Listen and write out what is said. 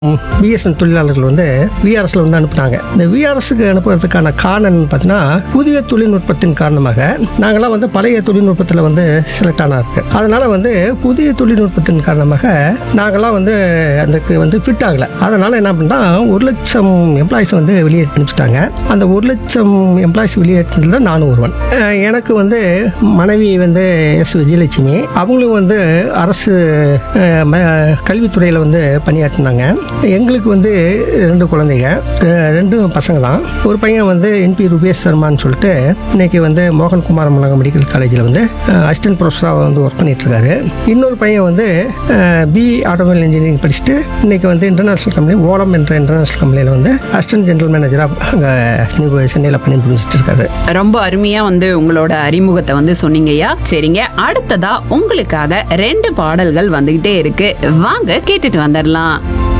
BSN தொழிலாளர்கள் வந்து விஆர்எஸ்ல வந்து அனுப்புனாங்க இந்த விஆர்எஸ்க்கு அனுப்புறதுக்கான காரணம் பார்த்தீங்கன்னா புதிய தொழில்நுட்பத்தின் காரணமாக நாங்களாம் வந்து பழைய தொழில்நுட்பத்தில் வந்து செலக்ட் ஆனாருக்கு அதனால வந்து புதிய தொழில்நுட்பத்தின் காரணமாக நாங்களாம் வந்து அதுக்கு வந்து ஃபிட் ஆகலை அதனால என்ன பண்ணா ஒரு லட்சம் எம்ப்ளாயிஸ் வந்து வெளியே அனுப்பிச்சிட்டாங்க அந்த ஒரு லட்சம் எம்ப்ளாயிஸ் வெளியேற்றினதில் நானும் ஒருவன் அஹ் எனக்கு வந்து மனைவி வந்து எஸ் விஜயலட்சுமி அவங்களும் வந்து அரசு அஹ், ம- கல்வித்துறையில் வந்து பணியாற்றினாங்க எங்களுக்கு வந்து ரெண்டு குழந்தைங்க ரெ- ரெண்டும் பசங்க தான் ஒரு பையன் வந்து என்பி ருபேஷ் சர்மான்னு சொல்லிட்டு இன்னைக்கு வந்து மோகன் குமார் மலங்க மெடிக்கல் காலேஜில் வந்து அசிஸ்டன்ட் ப்ரொஃபஸராக வந்து ஒர்க் பண்ணிட்டு இருக்காரு இன்னொரு பையன் வந்து பி ஆட்டோமொபைல் இன்ஜினியரிங் படிச்சுட்டு இன்னைக்கு வந்து இன்டர்நேஷனல் கம்பெனி ஓலம் என்ற இன்டர்நேஷனல் கம்பெனியில் வந்து அசிஸ்டன்ட் ஜெனரல் மேனேஜராக அங்கே சென்னையில் பணி புரிஞ்சிட்டு இருக்காரு ரொம்ப அருமையா வந்து உங்களோட அறிமுகத்தை வந்து சொன்னீங்கய்யா சரிங்க அடுத்ததா உங்களுக்காக ரெண்டு பாடல்கள் வந்துகிட்டே இருக்கு வாங்க கேட்டுட்டு வந்துடலாம்